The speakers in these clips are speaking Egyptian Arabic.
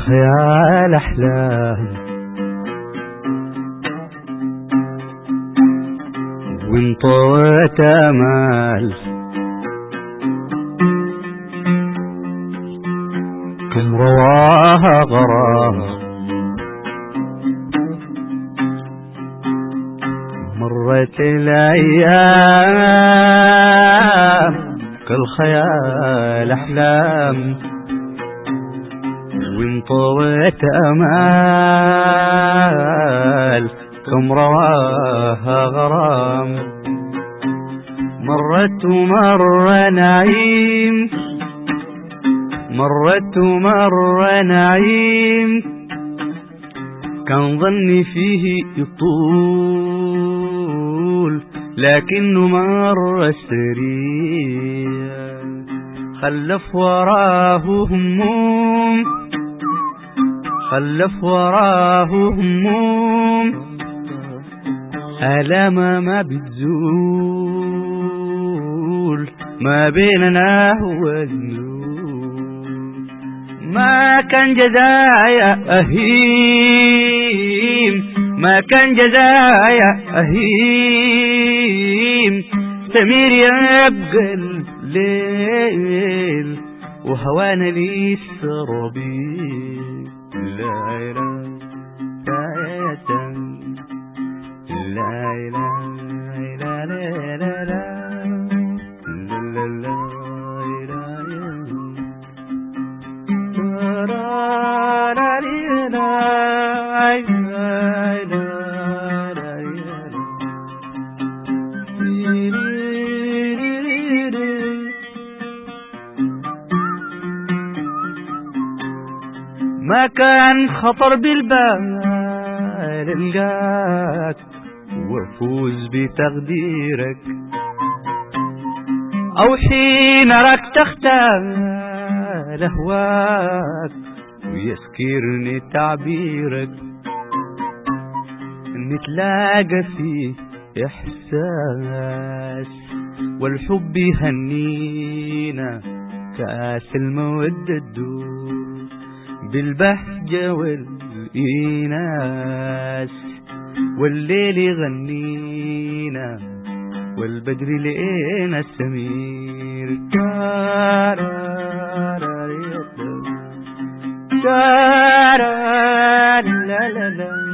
كالخيال أحلام وانطوت أمال كم رواها غرام مرت الأيام كالخيال أحلام وانطوت أمال كم رواها غرام مرت ومر نعيم مرت ومر نعيم كان ظني فيه يطول لكنه مر سريع خلف وراه هموم خلف وراه هموم آلام ما بتزول ما بيننا والنور ما كان جزايا أهيم ما كان جزايا أهيم سمير يبقى الليل وهوانا لسه ربيع لا إله لا إله لا لا لا لا لا لا ما كان خطر بالبال القاك وافوز بتقديرك او حين اراك تختال اهواك ويسكرني تعبيرك نتلاقى فيه احساس والحب يهنينا كاس المودة تدور بالبهجة والإيناس والليل يغنينا والبدر لقينا السمير لا لا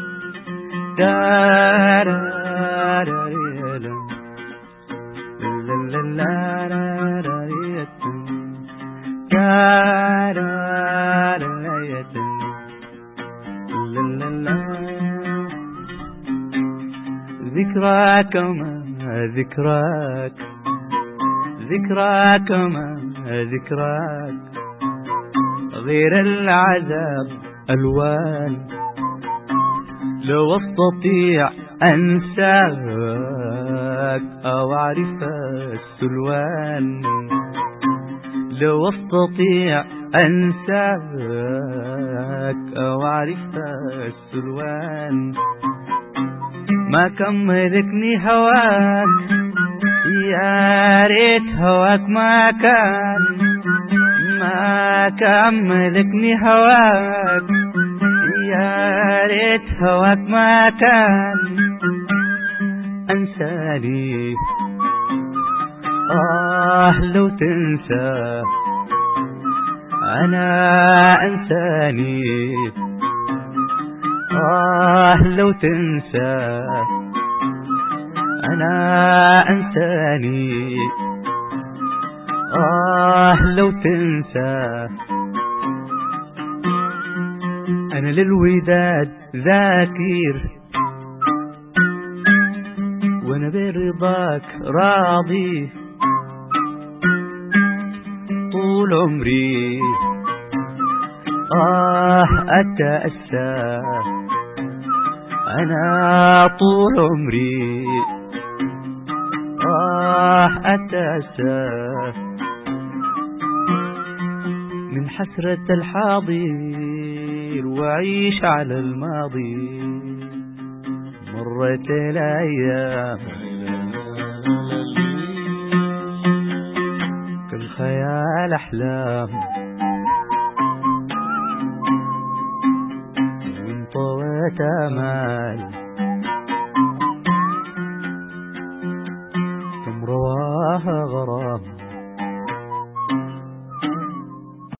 ذكراك ما ذكراك ذكراك ما ذكراك غير العذاب ألوان لو استطيع انساك او اعرف السلوان لو استطيع انساك او اعرف السلوان ما كان ملكني هواك يا ريت هواك ما كان ما كان ملكني هواك يا ريت هواك ما كان انساني آه لو تنسى أنا أنساني آه لو تنسى أنا أنساني آه لو تنسى أنا للوداد ذاكر وأنا برضاك راضي طول عمري آه أتأسى أنا طول عمري آه أتأسى من حسرة الحاضر وأعيش على الماضي مرت الأيام كالخيال أحلام آمال